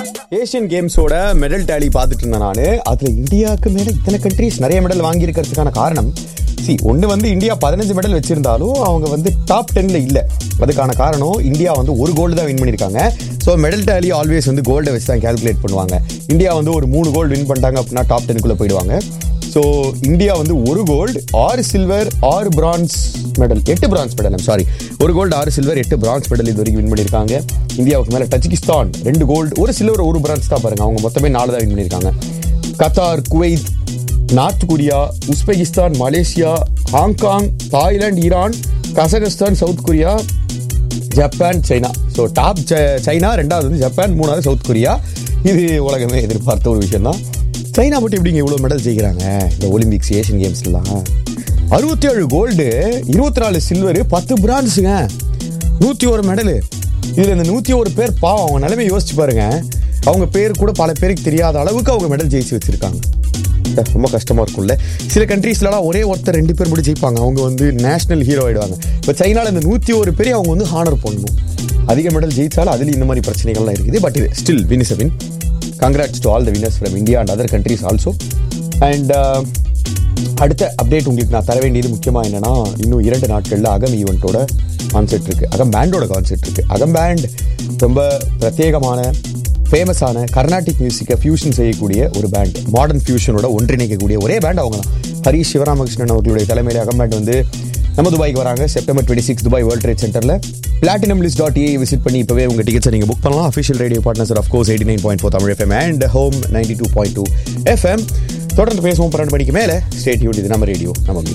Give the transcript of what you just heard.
Asian கேம்ஸோட medal tally பார்த்துட்டு இருந்தேன் நான் அதுல இந்தியாவுக்கு மேல இத்தனை கண்ட்ரீஸ் நிறைய மெடல் வாங்கி இருக்கிறதுக்கான காரணம் சி ஒன்று வந்து இந்தியா பதினஞ்சு மெடல் வச்சிருந்தாலும் அவங்க வந்து டாப் டென்ல இல்லை அதுக்கான காரணம் இந்தியா வந்து ஒரு கோல்டு தான் வின் பண்ணியிருக்காங்க ஸோ மெடல் டேலி ஆல்வேஸ் வந்து கோல்டை வச்சு தான் கால்குலேட் பண்ணுவாங்க இந்தியா வந்து ஒரு மூணு கோல்டு வின் பண்ணிட்டாங்க அப்படின்னா டாப் டென்குள்ளே போயிடுவாங்க ஸோ இந்தியா வந்து ஒரு கோல்டு ஆறு சில்வர் ஆறு பிரான்ஸ் மெடல் எட்டு பிரான்ஸ் மெடல் சாரி ஒரு கோல்டு ஆறு சில்வர் எட்டு பிரான்ஸ் மெடல் இது வரைக்கும் வின் பண்ணியிருக்காங்க இந்தியாவுக்கு மேலே தஜிகிஸ்தான் ரெண்டு கோல்டு ஒரு சில்வர் ஒரு பிரான்ஸ் தான் பாருங்க அவங்க மொத்தமே நாலு தான் வின் பண்ணியிருக்காங்க Qatar Kuwait North Korea Uzbekistan Malaysia Hong Kong Thailand Iran Kazakhstan South Korea Japan China so top China ரெண்டாவது வந்து ஜப்பான் மூணாவது சவுத் கொரியா இது உலகமே எதிர்பார்த்த ஒரு விஷயம் தான் சைனா மட்டும் எப்படிங்க இவ்வளோ மெடல் ஜெயிக்கிறாங்க இந்த ஒலிம்பிக்ஸ் ஏஷியன் கேம்ஸ்லாம் அறுபத்தி ஏழு கோல்டு இருபத்தி நாலு சில்வர் பத்து பிரான்ஸுங்க நூற்றி ஒரு மெடலு இதில் இந்த நூற்றி ஒரு பேர் பாவம் அவங்க நிலைமை யோசிச்சு பாருங்க அவங்க பேர் கூட பல பேருக்கு தெரியாத அளவுக்கு அவங்க மெடல் ஜெயிச்சு வச்சிருக்காங்க ரொம்ப கஷ்டமா இருக்கும்ல சில கண்ட்ரீஸ்லாம் ஒரே ஒருத்தர் ரெண்டு பேர் மட்டும் ஜெயிப்பாங்க அவங்க வந்து நேஷனல் ஹீரோ ஆயிடுவாங்க இப்போ சைனால இந்த நூற்றி ஒரு பேரை அவங்க வந்து ஹானர் பண்ணணும் அதிக மெடல் ஜெயிச்சாலும் அதுல இந்த மாதிரி பிரச்சனைகள்லாம் இருக்குது பட் இது still win is win congrats to all the winners from India and other countries also and அடுத்த அப்டேட் உங்களுக்கு நான் தர வேண்டியது முக்கியமாக என்னன்னா இன்னும் இரண்டு நாட்களில் அகம் ஈவெண்ட்டோட கான்செர்ட் இருக்கு அகம் பேண்டோட கான்செர்ட் இருக்கு அகம் பேண்ட் ரொம்ப பிரத்யேகமான ஃபேமஸான கர்நாடிக் மியூசிக்கை ஃபியூஷன் செய்யக்கூடிய ஒரு பேண்ட் மாடர்ன் ஃபியூஷனோட ஒன்றிணைக்கக்கூடிய ஒரே பேண்ட் அவங்க தான் ஹரிஷ் சிவராமகிருஷ்ணன் அவர்களுடைய தலைமையில் அகம் பேண்ட் வந்து நம்ம துபாய்க்கு வராங்க September twenty six Dubai World Trade சென்டரில் Platinum List dot A visit பண்ணி இப்போவே உங்கள் டிக்கெட்ஸை நீங்கள் புக் பண்ணலாம் official radio partners of course eighty nine point four Tamil FM and home ninety two point two FM தொடர்ந்து பேசுவோம் பன்னெண்டு மணிக்கு மேலே ஸ்டேட் யூட் இது நம்ம ரேடியோ நம்ம